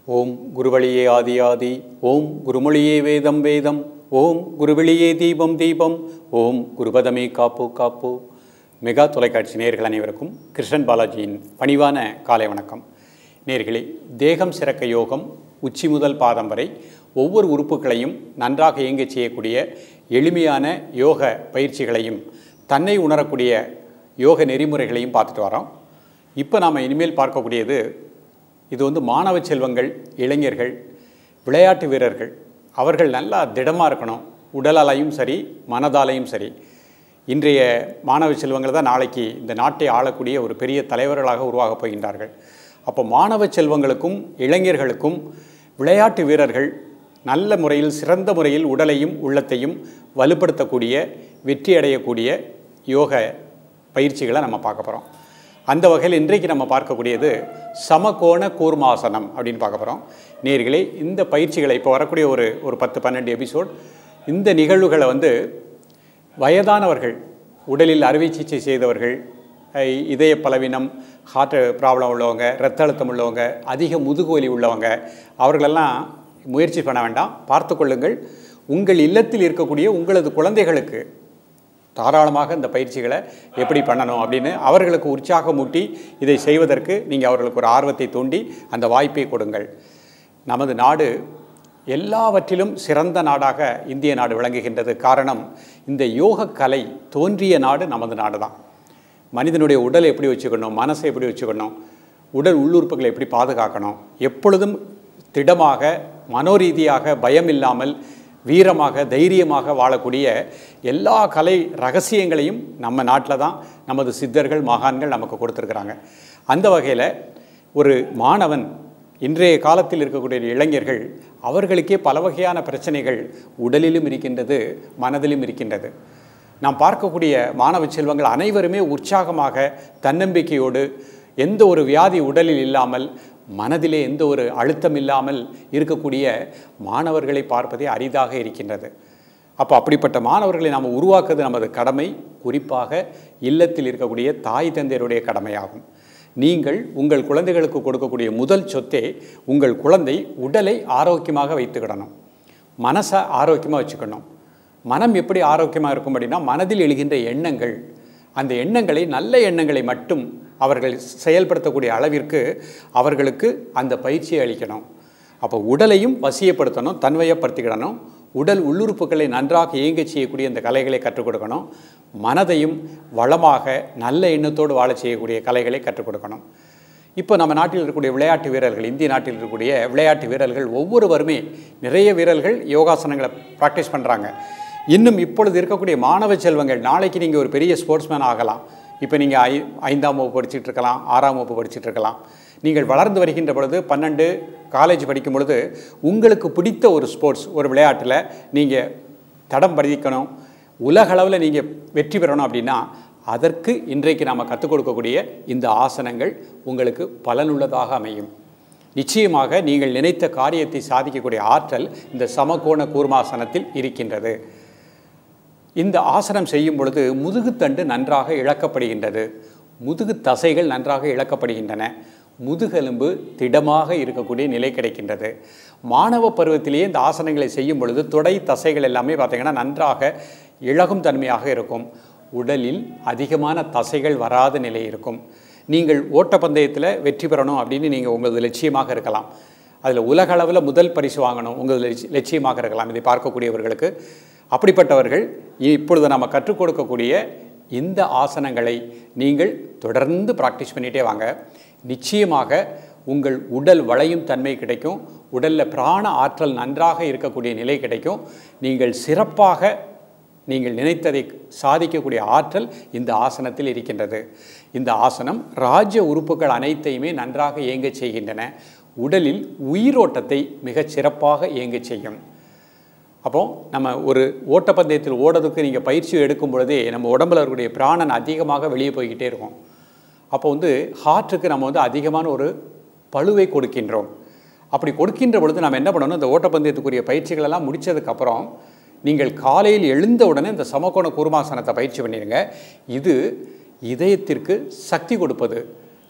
ஓம் குருவழியே ஆதி ஆதி ஓம் குருமொழியே வேதம் வேதம் ஓம் குருவெளியே தீபம் தீபம் ஓம் குருபதமே காப்பு காப்பு மெகா தொலைக்காட்சி நேயர்கள் அனைவருக்கும் கிருஷ்ணன் பாலாஜியின் பணிவான காலை வணக்கம் நேர்களே தேகம் சிறக்க யோகம் உச்சி முதல் பாதம் வரை ஒவ்வொரு உறுப்புகளையும் நன்றாக இயங்கச் செய்யக்கூடிய எளிமையான யோக பயிற்சிகளையும் தன்னை உணரக்கூடிய யோக நெறிமுறைகளையும் பார்த்துட்டு வரோம் இப்போ நாம் இனிமேல் பார்க்கக்கூடியது இது வந்து மாணவ செல்வங்கள் இளைஞர்கள் விளையாட்டு வீரர்கள் அவர்கள் நல்லா திடமாக இருக்கணும் உடலாலையும் சரி மனதாலையும் சரி இன்றைய மாணவ செல்வங்கள் தான் நாளைக்கு இந்த நாட்டை ஆளக்கூடிய ஒரு பெரிய தலைவர்களாக உருவாகப் போகின்றார்கள் அப்போ மாணவ செல்வங்களுக்கும் இளைஞர்களுக்கும் விளையாட்டு வீரர்கள் நல்ல முறையில் சிறந்த முறையில் உடலையும் உள்ளத்தையும் வலுப்படுத்தக்கூடிய வெற்றி அடையக்கூடிய யோக பயிற்சிகளை நம்ம பார்க்க போகிறோம் அந்த வகையில் இன்றைக்கு நம்ம பார்க்கக்கூடியது சமகோண கூர்மாசனம் அப்படின்னு பார்க்க போகிறோம் நேர்களே இந்த பயிற்சிகளை இப்போ வரக்கூடிய ஒரு ஒரு பத்து பன்னெண்டு எபிசோட் இந்த நிகழ்வுகளை வந்து வயதானவர்கள் உடலில் அறுவை சிகிச்சை செய்தவர்கள் அஹ், இதய பலவீனம் ஹார்ட் ப்ராப்ளம் உள்ளவங்க இரத்த அழுத்தம் உள்ளவங்க அதிக முதுகுவலி உள்ளவங்க அவர்களெல்லாம் முயற்சி பண்ண வேண்டாம் பார்த்து கொள்ளுங்கள் உங்கள் இல்லத்தில் இருக்கக்கூடிய உங்களது குழந்தைகளுக்கு தாராளமாக இந்த பயிற்சிகளை எப்படி பண்ணணும் அப்படின்னு அவர்களுக்கு உற்சாகமூட்டி இதை செய்வதற்கு நீங்கள் அவர்களுக்கு ஒரு ஆர்வத்தை தூண்டி அந்த வாய்ப்பை கொடுங்கள் நமது நாடு எல்லாவற்றிலும் சிறந்த நாடாக இந்திய நாடு விளங்குகின்றது காரணம் இந்த யோக கலை தோன்றிய நாடு நமது நாடு தான் மனிதனுடைய உடலை எப்படி வச்சுக்கணும் மனசை எப்படி வச்சுக்கணும் உடல் உள்ளுறுப்புகளை எப்படி பாதுகாக்கணும் எப்பொழுதும் திடமாக மனோரீதியாக பயம் இல்லாமல் வீரமாக தைரியமாக வாழக்கூடிய எல்லா கலை ரகசியங்களையும் நம்ம நாட்டில் தான் நமது சித்தர்கள் மகான்கள் நமக்கு கொடுத்துருக்குறாங்க அந்த வகையில் ஒரு மாணவன் இன்றைய காலத்தில் இருக்கக்கூடிய இளைஞர்கள் அவர்களுக்கே பல வகையான பிரச்சனைகள் உடலிலும் இருக்கின்றது மனதிலும் இருக்கின்றது நாம் பார்க்கக்கூடிய மாணவ செல்வங்கள் அனைவருமே உற்சாகமாக தன்னம்பிக்கையோடு எந்த ஒரு வியாதி உடலில் இல்லாமல் மனதிலே எந்த ஒரு அழுத்தம் இல்லாமல் இருக்கக்கூடிய மாணவர்களை பார்ப்பதே அரிதாக இருக்கின்றது அப்போ அப்படிப்பட்ட மாணவர்களை நாம் உருவாக்குவது நமது கடமை குறிப்பாக இல்லத்தில் இருக்கக்கூடிய தாய் தந்தையருடைய கடமையாகும் நீங்கள் உங்கள் குழந்தைகளுக்கு கொடுக்கக்கூடிய முதல் சொத்தே உங்கள் குழந்தை உடலை ஆரோக்கியமாக வைத்துக்கிடணும் மனசை ஆரோக்கியமாக வச்சுக்கணும் மனம் எப்படி ஆரோக்கியமாக இருக்கும் அப்படின்னா மனதில் எழுகின்ற எண்ணங்கள் அந்த எண்ணங்களை நல்ல எண்ணங்களை மட்டும் அவர்கள் செயல்படுத்தக்கூடிய அளவிற்கு அவர்களுக்கு அந்த பயிற்சியை அளிக்கணும் அப்போ உடலையும் வசியப்படுத்தணும் தன்வயப்படுத்திக்கிடணும் உடல் உள்ளுறுப்புகளை நன்றாக இயங்கச் செய்யக்கூடிய இந்த கலைகளை கற்றுக் கொடுக்கணும் மனதையும் வளமாக நல்ல எண்ணத்தோடு வாழச் செய்யக்கூடிய கலைகளை கற்றுக் கொடுக்கணும் இப்போ நம்ம நாட்டில் இருக்கக்கூடிய விளையாட்டு வீரர்கள் இந்திய நாட்டில் இருக்கக்கூடிய விளையாட்டு வீரர்கள் ஒவ்வொருவருமே நிறைய வீரர்கள் யோகாசனங்களை ப்ராக்டிஸ் பண்ணுறாங்க இன்னும் இப்பொழுது இருக்கக்கூடிய மாணவ செல்வங்கள் நாளைக்கு நீங்கள் ஒரு பெரிய ஸ்போர்ட்ஸ்மேன் ஆகலாம் இப்போ நீங்கள் ஐ ஐந்தாம் வகுப்பு படிச்சுட்டு இருக்கலாம் ஆறாம் வகுப்பு படிச்சுட்டு இருக்கலாம் நீங்கள் வளர்ந்து வருகின்ற பொழுது பன்னெண்டு காலேஜ் படிக்கும் பொழுது உங்களுக்கு பிடித்த ஒரு ஸ்போர்ட்ஸ் ஒரு விளையாட்டில் நீங்கள் தடம் பதிக்கணும் உலகளவில் நீங்கள் வெற்றி பெறணும் அப்படின்னா அதற்கு இன்றைக்கு நாம் கற்றுக் கொடுக்கக்கூடிய இந்த ஆசனங்கள் உங்களுக்கு பலனுள்ளதாக அமையும் நிச்சயமாக நீங்கள் நினைத்த காரியத்தை சாதிக்கக்கூடிய ஆற்றல் இந்த சமகோண கூர்மாசனத்தில் இருக்கின்றது இந்த ஆசனம் செய்யும் பொழுது முதுகுத்தண்டு நன்றாக இழக்கப்படுகின்றது முதுகு தசைகள் நன்றாக இழக்கப்படுகின்றன முதுகெலும்பு திடமாக இருக்கக்கூடிய நிலை கிடைக்கின்றது மாணவ பருவத்திலேயே இந்த ஆசனங்களை செய்யும் பொழுது தொடை தசைகள் எல்லாமே பார்த்திங்கன்னா நன்றாக இழகும் தன்மையாக இருக்கும் உடலில் அதிகமான தசைகள் வராத நிலை இருக்கும் நீங்கள் ஓட்டப்பந்தயத்தில் வெற்றி பெறணும் அப்படின்னு நீங்கள் உங்களது லட்சியமாக இருக்கலாம் அதில் உலகளவில் முதல் பரிசு வாங்கணும் உங்களது லட்சி- லட்சியமாக இருக்கலாம் இதை பார்க்கக்கூடியவர்களுக்கு அப்படிப்பட்டவர்கள் இப்பொழுது நம்ம கற்றுக் கொடுக்கக்கூடிய இந்த ஆசனங்களை நீங்கள் தொடர்ந்து ப்ராக்டிஸ் பண்ணிகிட்டே வாங்க நிச்சயமாக உங்கள் உடல் வளையும் தன்மை கிடைக்கும் உடலில் பிராண ஆற்றல் நன்றாக இருக்கக்கூடிய நிலை கிடைக்கும் நீங்கள் சிறப்பாக நீங்கள் நினைத்ததை சாதிக்கக்கூடிய ஆற்றல் இந்த ஆசனத்தில் இருக்கின்றது இந்த ஆசனம் ராஜ்ய உறுப்புகள் அனைத்தையுமே நன்றாக இயங்கச் செய்கின்றன உடலில் உயிரோட்டத்தை மிகச் சிறப்பாக இயங்கச் செய்யும் அப்போ நம்ம ஒரு ஓட்டப்பந்தயத்தில் ஓடுறதுக்கு நீங்கள் பயிற்சி எடுக்கும் பொழுதே நம்ம உடம்புல இருக்கக்கூடிய பிராணன் அதிகமாக வெளியே போய்கிட்டே இருக்கும் அப்போ வந்து ஹார்ட்டுக்கு நம்ம வந்து அதிகமான ஒரு பளுவை கொடுக்கின்றோம் அப்படி கொடுக்கின்ற பொழுது நம்ம என்ன பண்ணணும் இந்த ஓட்டப்பந்தயத்துக்குரிய பயிற்சிகள் எல்லாம் முடிச்சதுக்கப்புறம் நீங்கள் காலையில் எழுந்த உடனே இந்த சமகோண கூர்மாசனத்தை பயிற்சி பண்ணிடுங்க இது இதயத்திற்கு சக்தி கொடுப்பது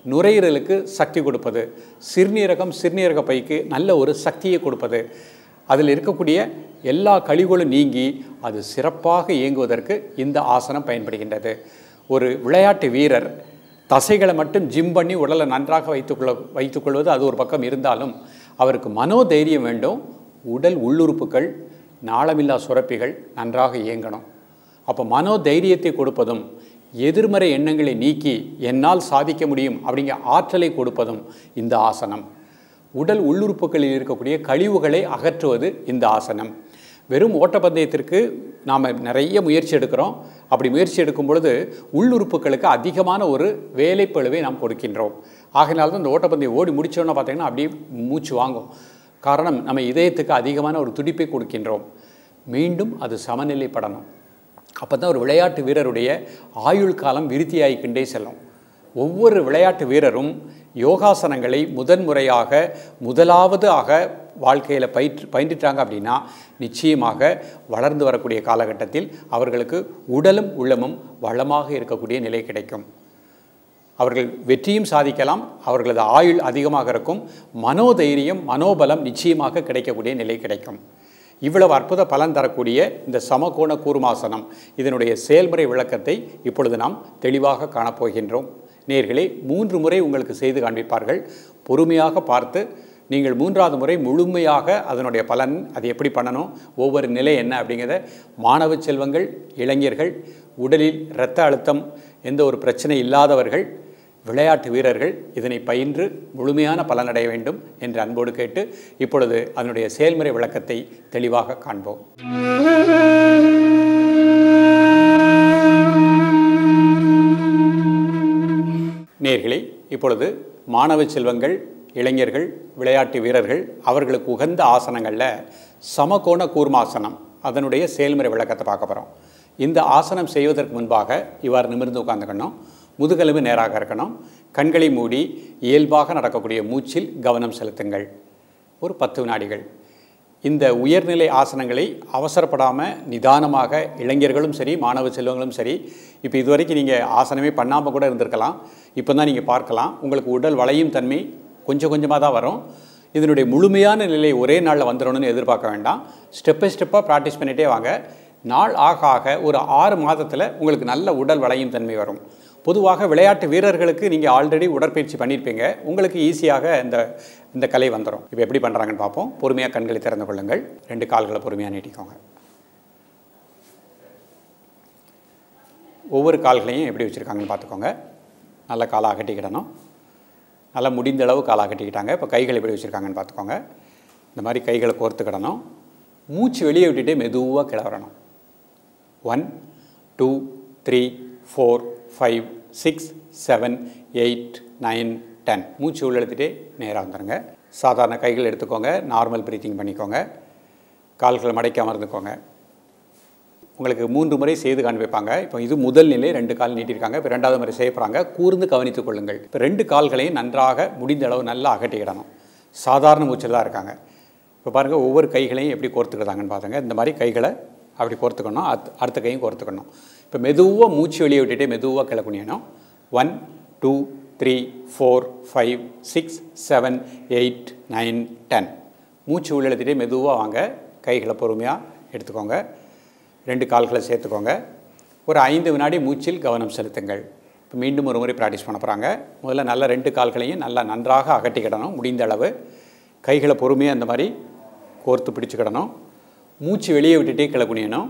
நுரையீரலுக்கு சக்தி கொடுப்பது சிறுநீரகம் சிறுநீரக பைக்கு நல்ல ஒரு சக்தியை கொடுப்பது அதில் இருக்கக்கூடிய எல்லா கழிவுகளும் நீங்கி அது சிறப்பாக இயங்குவதற்கு இந்த ஆசனம் பயன்படுகின்றது ஒரு விளையாட்டு வீரர் தசைகளை மட்டும் ஜிம் பண்ணி உடலை நன்றாக வைத்துக்கொள்ள வைத்துக்கொள்வது அது ஒரு பக்கம் இருந்தாலும் அவருக்கு மனோதைரியம் வேண்டும் உடல் உள்ளுறுப்புகள் நாளமில்லா சுரப்பிகள் நன்றாக இயங்கணும் அப்போ மனோதைரியத்தை கொடுப்பதும் எதிர்மறை எண்ணங்களை நீக்கி என்னால் சாதிக்க முடியும் அப்படிங்கிற ஆற்றலை கொடுப்பதும் இந்த ஆசனம் உடல் உள்ளுறுப்புகளில் இருக்கக்கூடிய கழிவுகளை அகற்றுவது இந்த ஆசனம் வெறும் ஓட்டப்பந்தயத்திற்கு நாம் நிறைய முயற்சி எடுக்கிறோம் அப்படி முயற்சி எடுக்கும் பொழுது உள்ளுறுப்புகளுக்கு அதிகமான ஒரு வேலைப்பழுவை நாம் கொடுக்கின்றோம் ஆகையினால தான் இந்த ஓட்டப்பந்தயம் ஓடி முடிச்சோன்னா பார்த்தீங்கன்னா அப்படியே மூச்சு வாங்கும் காரணம் நம்ம இதயத்துக்கு அதிகமான ஒரு துடிப்பை கொடுக்கின்றோம் மீண்டும் அது சமநிலைப்படணும் அப்போ தான் ஒரு விளையாட்டு வீரருடைய ஆயுள் காலம் விருத்தியாகிக்கின்றே செல்லும் ஒவ்வொரு விளையாட்டு வீரரும் யோகாசனங்களை முதன்முறையாக முதலாவது ஆக வாழ்க்கையில் பயிற்று பயின்றிட்டாங்க அப்படின்னா நிச்சயமாக வளர்ந்து வரக்கூடிய காலகட்டத்தில் அவர்களுக்கு உடலும் உள்ளமும் வளமாக இருக்கக்கூடிய நிலை கிடைக்கும் அவர்கள் வெற்றியும் சாதிக்கலாம் அவர்களது ஆயுள் அதிகமாக இருக்கும் மனோதைரியம் மனோபலம் நிச்சயமாக கிடைக்கக்கூடிய நிலை கிடைக்கும் இவ்வளவு அற்புத பலன் தரக்கூடிய இந்த சமகோண கூர்மாசனம் இதனுடைய செயல்முறை விளக்கத்தை இப்பொழுது நாம் தெளிவாக காணப்போகின்றோம் நேர்களே மூன்று முறை உங்களுக்கு செய்து காண்பிப்பார்கள் பொறுமையாக பார்த்து நீங்கள் மூன்றாவது முறை முழுமையாக அதனுடைய பலன் அது எப்படி பண்ணணும் ஒவ்வொரு நிலை என்ன அப்படிங்கிறத மாணவ செல்வங்கள் இளைஞர்கள் உடலில் இரத்த அழுத்தம் எந்த ஒரு பிரச்சனை இல்லாதவர்கள் விளையாட்டு வீரர்கள் இதனை பயின்று முழுமையான பலனடைய வேண்டும் என்று அன்போடு கேட்டு இப்பொழுது அதனுடைய செயல்முறை விளக்கத்தை தெளிவாக காண்போம் நேர்களே இப்பொழுது மாணவ செல்வங்கள் இளைஞர்கள் விளையாட்டு வீரர்கள் அவர்களுக்கு உகந்த ஆசனங்களில் சமகோண கூர்மாசனம் அதனுடைய செயல்முறை விளக்கத்தை பார்க்க போகிறோம் இந்த ஆசனம் செய்வதற்கு முன்பாக இவ்வாறு நிமிர்ந்து உட்காந்துக்கணும் முதுகெலும்பு நேராக இருக்கணும் கண்களை மூடி இயல்பாக நடக்கக்கூடிய மூச்சில் கவனம் செலுத்துங்கள் ஒரு பத்து வினாடிகள் இந்த உயர்நிலை ஆசனங்களை அவசரப்படாமல் நிதானமாக இளைஞர்களும் சரி மாணவ செல்வங்களும் சரி இப்போ இதுவரைக்கும் நீங்கள் ஆசனமே பண்ணாமல் கூட இருந்திருக்கலாம் இப்போ தான் நீங்கள் பார்க்கலாம் உங்களுக்கு உடல் வளையும் தன்மை கொஞ்சம் கொஞ்சமாக தான் வரும் இதனுடைய முழுமையான நிலை ஒரே நாளில் வந்துடணும்னு எதிர்பார்க்க வேண்டாம் ஸ்டெப் பை ஸ்டெப்பாக ப்ராக்டிஸ் பண்ணிகிட்டே வாங்க நாள் ஆக ஆக ஒரு ஆறு மாதத்தில் உங்களுக்கு நல்ல உடல் வளையும் தன்மை வரும் பொதுவாக விளையாட்டு வீரர்களுக்கு நீங்கள் ஆல்ரெடி உடற்பயிற்சி பண்ணியிருப்பீங்க உங்களுக்கு ஈஸியாக இந்த இந்த கலை வந்துடும் இப்போ எப்படி பண்ணுறாங்கன்னு பார்ப்போம் பொறுமையாக கண்களை திறந்து கொள்ளுங்கள் ரெண்டு கால்களை பொறுமையாக நீட்டிக்கோங்க ஒவ்வொரு கால்களையும் எப்படி வச்சுருக்காங்கன்னு பார்த்துக்கோங்க நல்ல காலை அகட்டிக்கிடணும் நல்லா முடிந்த அளவு காலை அகட்டிக்கிட்டாங்க இப்போ கைகள் எப்படி வச்சுருக்காங்கன்னு பார்த்துக்கோங்க இந்த மாதிரி கைகளை கோர்த்துக்கிடணும் மூச்சு வெளியே விட்டுட்டு மெதுவாக கிளறணும் one two three four five six seven eight nine ten மூச்சு உள்ள எடுத்துகிட்டே நேராக வந்துடுங்க சாதாரண கைகள் எடுத்துக்கோங்க நார்மல் ப்ரீத்திங் பண்ணிக்கோங்க கால்களை மடக்கி அமர்ந்துக்கோங்க உங்களுக்கு மூன்று முறை செய்து காண்பிப்பாங்க இப்போ இது முதல் நிலை ரெண்டு கால் நீட்டிருக்காங்க இப்போ ரெண்டாவது முறை செய்ய போகிறாங்க கூர்ந்து கவனித்துக் கொள்ளுங்கள் இப்போ ரெண்டு கால்களையும் நன்றாக முடிந்த அளவு நல்லா அகட்டிக்கிடணும் சாதாரண மூச்சில் தான் இருக்காங்க இப்போ பாருங்கள் ஒவ்வொரு கைகளையும் எப்படி கோர்த்துக்கிறாங்கன்னு பாருங்க இந்த மாதிரி கைகளை அப்படி கோர்த்துக்கணும் அத் அடுத்த கையும் கோர்த்துக்கணும் இப்போ மெதுவாக மூச்சு வெளியே விட்டுட்டு மெதுவாக கிளை குனியணும் one two three four five six seven eight nine ten மூச்சு உள்ளெழுத்திட்டே மெதுவாக வாங்க கைகளை பொறுமையாக எடுத்துக்கோங்க ரெண்டு கால்களை சேர்த்துக்கோங்க ஒரு ஐந்து வினாடி மூச்சில் கவனம் செலுத்துங்கள் இப்போ மீண்டும் ஒரு முறை ப்ராக்டிஸ் பண்ண போகிறாங்க முதல்ல நல்ல ரெண்டு கால்களையும் நல்லா நன்றாக அகட்டிக்கிடணும் முடிந்த அளவு கைகளை பொறுமையாக அந்த மாதிரி கோர்த்து பிடிச்சிக்கிடணும் மூச்சு வெளியே விட்டுட்டே கிளை குனியணும்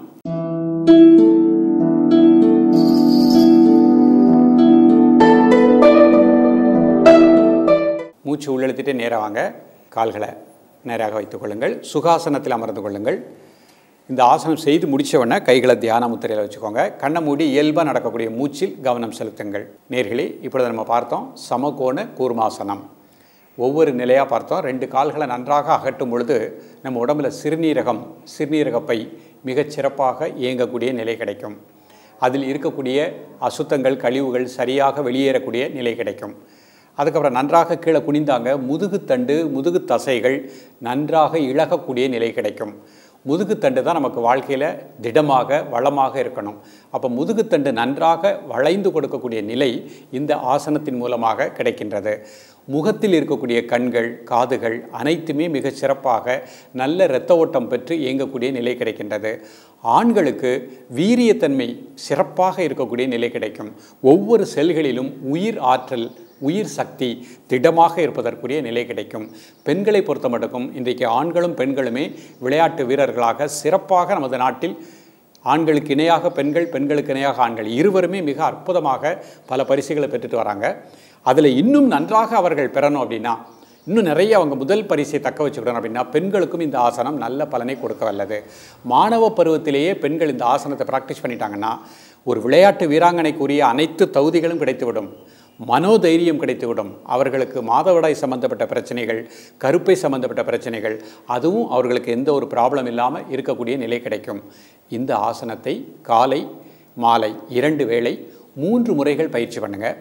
மூச்சு உள்ளெழுத்திட்டே நேராக வாங்க கால்களை நேராக வைத்துக் கொள்ளுங்கள் சுகாசனத்தில் அமர்ந்து கொள்ளுங்கள் இந்த ஆசனம் செய்து முடித்த உடனே கைகளை தியான முத்திரையில் வச்சுக்கோங்க கண்ணை மூடி இயல்பாக நடக்கக்கூடிய மூச்சில் கவனம் செலுத்துங்கள் நேர்களே இப்பொழுது நம்ம பார்த்தோம் சமகோண கூர்மாசனம் ஒவ்வொரு நிலையாக பார்த்தோம் ரெண்டு கால்களை நன்றாக அகட்டும் பொழுது நம்ம உடம்புல சிறுநீரகம் சிறுநீரகப்பை மிகச் சிறப்பாக இயங்கக்கூடிய நிலை கிடைக்கும் அதில் இருக்கக்கூடிய அசுத்தங்கள் கழிவுகள் சரியாக வெளியேறக்கூடிய நிலை கிடைக்கும் அதுக்கப்புறம் நன்றாக கீழே குனிந்தாங்க முதுகுத்தண்டு முதுகு தசைகள் நன்றாக இழகக்கூடிய நிலை கிடைக்கும் முதுகுத்தண்டு தான் நமக்கு வாழ்க்கையில் திடமாக வளமாக இருக்கணும் அப்போ முதுகுத்தண்டு நன்றாக வளைந்து கொடுக்கக்கூடிய நிலை இந்த ஆசனத்தின் மூலமாக கிடைக்கின்றது முகத்தில் இருக்கக்கூடிய கண்கள் காதுகள் அனைத்துமே மிக சிறப்பாக நல்ல இரத்த ஓட்டம் பெற்று இயங்கக்கூடிய நிலை கிடைக்கின்றது ஆண்களுக்கு வீரியத்தன்மை சிறப்பாக இருக்கக்கூடிய நிலை கிடைக்கும் ஒவ்வொரு செல்களிலும் உயிர் ஆற்றல் உயிர் சக்தி திடமாக இருப்பதற்குரிய நிலை கிடைக்கும் பெண்களை பொறுத்த மட்டுக்கும் இன்றைக்கு ஆண்களும் பெண்களுமே விளையாட்டு வீரர்களாக சிறப்பாக நமது நாட்டில் ஆண்களுக்கு இணையாக பெண்கள் பெண்களுக்கு இணையாக ஆண்கள் இருவருமே மிக அற்புதமாக பல பரிசுகளை பெற்றுட்டு வராங்க அதில் இன்னும் நன்றாக அவர்கள் பெறணும் அப்படின்னா இன்னும் நிறைய அவங்க முதல் பரிசை தக்க வச்சுக்கிடணும் அப்படின்னா பெண்களுக்கும் இந்த ஆசனம் நல்ல பலனை கொடுக்க வல்லது மாணவ பருவத்திலேயே பெண்கள் இந்த ஆசனத்தை ப்ராக்டிஸ் பண்ணிட்டாங்கன்னா ஒரு விளையாட்டு வீராங்கனைக்குரிய அனைத்து தகுதிகளும் கிடைத்துவிடும் மனோதைரியம் கிடைத்துவிடும் அவர்களுக்கு மாதவிடாய் சம்பந்தப்பட்ட பிரச்சனைகள் கருப்பை சம்பந்தப்பட்ட பிரச்சனைகள் அதுவும் அவர்களுக்கு எந்த ஒரு ப்ராப்ளம் இல்லாமல் இருக்கக்கூடிய நிலை கிடைக்கும் இந்த ஆசனத்தை காலை மாலை இரண்டு வேளை மூன்று முறைகள் பயிற்சி பண்ணுங்கள்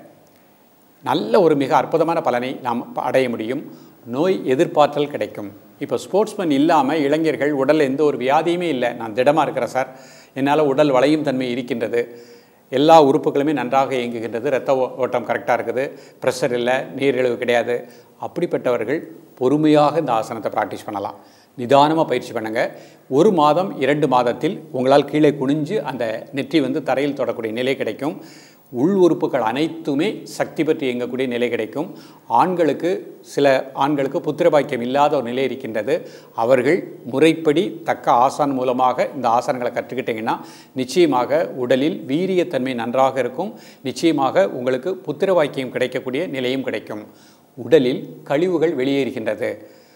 நல்ல ஒரு மிக அற்புதமான பலனை நாம் அடைய முடியும் நோய் எதிர்ப்பாற்றல் கிடைக்கும் இப்போ ஸ்போர்ட்ஸ்மேன் இல்லாமல் இளைஞர்கள் உடலில் எந்த ஒரு வியாதியுமே இல்லை நான் திடமாக இருக்கிறேன் சார் என்னால் உடல் வளையும் தன்மை இருக்கின்றது எல்லா உறுப்புகளுமே நன்றாக இயங்குகின்றது இரத்த ஓ- ஓட்டம் கரெக்டாக இருக்குது ப்ரெஷர் இல்லை நீரிழிவு கிடையாது அப்படிப்பட்டவர்கள் பொறுமையாக இந்த ஆசனத்தை ப்ராக்டிஸ் பண்ணலாம் நிதானமாக பயிற்சி பண்ணுங்கள் ஒரு மாதம் இரண்டு மாதத்தில் உங்களால் கீழே குனிஞ்சு அந்த நெற்றி வந்து தரையில் தொடக்கூடிய நிலை கிடைக்கும் உள் உறுப்புகள் அனைத்துமே சக்தி பெற்று இயங்கக்கூடிய நிலை கிடைக்கும் ஆண்களுக்கு சில ஆண்களுக்கு புத்திர பாக்கியம் இல்லாத ஒரு நிலை இருக்கின்றது அவர்கள் முறைப்படி தக்க ஆசான் மூலமாக இந்த ஆசனங்களை கற்றுக்கிட்டிங்கன்னா நிச்சயமாக உடலில் வீரியத்தன்மை நன்றாக இருக்கும் நிச்சயமாக உங்களுக்கு புத்திர பாக்கியம் கிடைக்கக்கூடிய நிலையும் கிடைக்கும் உடலில் கழிவுகள் வெளியேறுகின்றது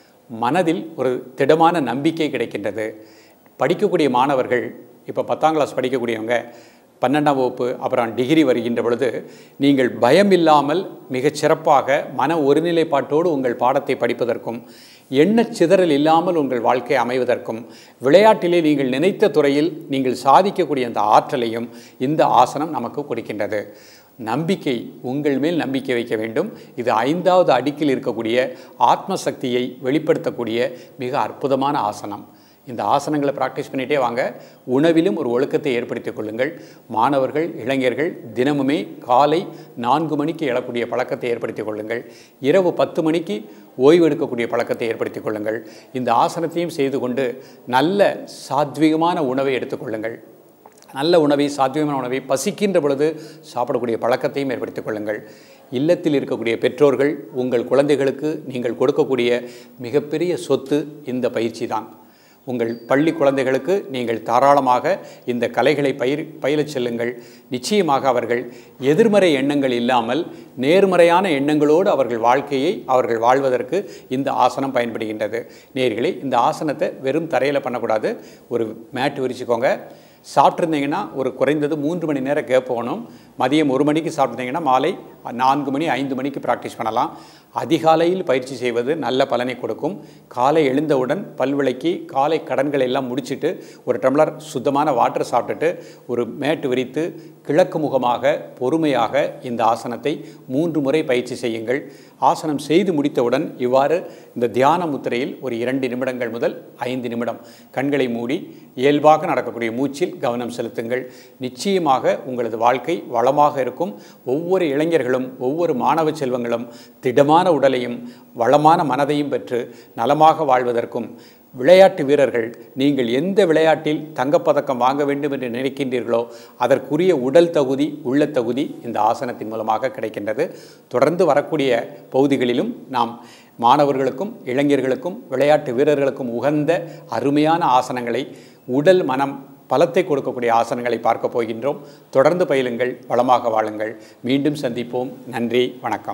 மனதில் ஒரு திடமான நம்பிக்கை கிடைக்கின்றது படிக்கக்கூடிய மாணவர்கள் இப்போ பத்தாம் கிளாஸ் படிக்கக்கூடியவங்க பன்னெண்டாம் வகுப்பு அப்புறம் டிகிரி வருகின்ற பொழுது நீங்கள் பயம் இல்லாமல் மிகச் சிறப்பாக மன ஒருநிலைப்பாட்டோடு உங்கள் பாடத்தை படிப்பதற்கும் எண்ணச் சிதறல் இல்லாமல் உங்கள் வாழ்க்கை அமைவதற்கும் விளையாட்டிலே நீங்கள் நினைத்த துறையில் நீங்கள் சாதிக்கக்கூடிய அந்த ஆற்றலையும் இந்த ஆசனம் நமக்கு கொடுக்கின்றது நம்பிக்கை உங்கள் மேல் நம்பிக்கை வைக்க வேண்டும் இது ஐந்தாவது அடுக்கில் இருக்கக்கூடிய ஆத்ம சக்தியை வெளிப்படுத்தக்கூடிய மிக அற்புதமான ஆசனம் இந்த ஆசனங்களை ப்ராக்டிஸ் பண்ணிகிட்டே வாங்க உணவிலும் ஒரு ஒழுக்கத்தை ஏற்படுத்திக் கொள்ளுங்கள் மாணவர்கள் இளைஞர்கள் தினமுமே காலை நான்கு மணிக்கு எழக்கூடிய பழக்கத்தை ஏற்படுத்திக் கொள்ளுங்கள் இரவு பத்து மணிக்கு ஓய்வு எடுக்கக்கூடிய பழக்கத்தை ஏற்படுத்திக் கொள்ளுங்கள் இந்த ஆசனத்தையும் செய்து கொண்டு நல்ல சாத்வீகமான உணவை எடுத்துக்கொள்ளுங்கள் நல்ல உணவை சாத்தியமான உணவை பசிக்கின்ற பொழுது சாப்பிடக்கூடிய பழக்கத்தையும் ஏற்படுத்திக் கொள்ளுங்கள் இல்லத்தில் இருக்கக்கூடிய பெற்றோர்கள் உங்கள் குழந்தைகளுக்கு நீங்கள் கொடுக்கக்கூடிய மிகப்பெரிய சொத்து இந்த பயிற்சி தான் உங்கள் பள்ளி குழந்தைகளுக்கு நீங்கள் தாராளமாக இந்த கலைகளை பயிர் பயிலச் செல்லுங்கள் நிச்சயமாக அவர்கள் எதிர்மறை எண்ணங்கள் இல்லாமல் நேர்மறையான எண்ணங்களோடு அவர்கள் வாழ்க்கையை அவர்கள் வாழ்வதற்கு இந்த ஆசனம் பயன்படுகின்றது நேர்களே இந்த ஆசனத்தை வெறும் தரையில் பண்ணக்கூடாது ஒரு மேட் விரிச்சுக்கோங்க சாப்பிட்ருந்தீங்கன்னா ஒரு குறைந்தது மூன்று மணி நேரம் கேப் போகணும் மதியம் ஒரு மணிக்கு சாப்பிட்ருந்தீங்கன்னா மாலை நான்கு மணி ஐந்து மணிக்கு ப்ராக்டிஸ் பண்ணலாம் அதிகாலையில் பயிற்சி செய்வது நல்ல பலனை கொடுக்கும் காலை எழுந்தவுடன் பல்விளக்கி காலை கடன்களை எல்லாம் முடிச்சிட்டு ஒரு டம்ளர் சுத்தமான வாட்டர் சாப்பிட்டுட்டு ஒரு மேட்டு விரித்து கிழக்கு முகமாக பொறுமையாக இந்த ஆசனத்தை மூன்று முறை பயிற்சி செய்யுங்கள் ஆசனம் செய்து முடித்தவுடன் இவ்வாறு இந்த தியான முத்திரையில் ஒரு இரண்டு நிமிடங்கள் முதல் ஐந்து நிமிடம் கண்களை மூடி இயல்பாக நடக்கக்கூடிய மூச்சில் கவனம் செலுத்துங்கள் நிச்சயமாக உங்களது வாழ்க்கை வளமாக இருக்கும் ஒவ்வொரு இளைஞர்களும் ஒவ்வொரு மாணவ செல்வங்களும் திடமான உடலையும் வளமான மனதையும் பெற்று நலமாக வாழ்வதற்கும் விளையாட்டு வீரர்கள் நீங்கள் எந்த விளையாட்டில் தங்கப்பதக்கம் வாங்க வேண்டும் என்று நினைக்கின்றீர்களோ அதற்குரிய உடல் தகுதி உள்ள தகுதி இந்த ஆசனத்தின் மூலமாக கிடைக்கின்றது தொடர்ந்து வரக்கூடிய பகுதிகளிலும் நாம் மாணவர்களுக்கும் இளைஞர்களுக்கும் விளையாட்டு வீரர்களுக்கும் உகந்த அருமையான ஆசனங்களை உடல் மனம் பலத்தை கொடுக்கக்கூடிய ஆசனங்களை பார்க்க போகின்றோம் தொடர்ந்து பயிலுங்கள் வளமாக வாழுங்கள் மீண்டும் சந்திப்போம் நன்றி வணக்கம்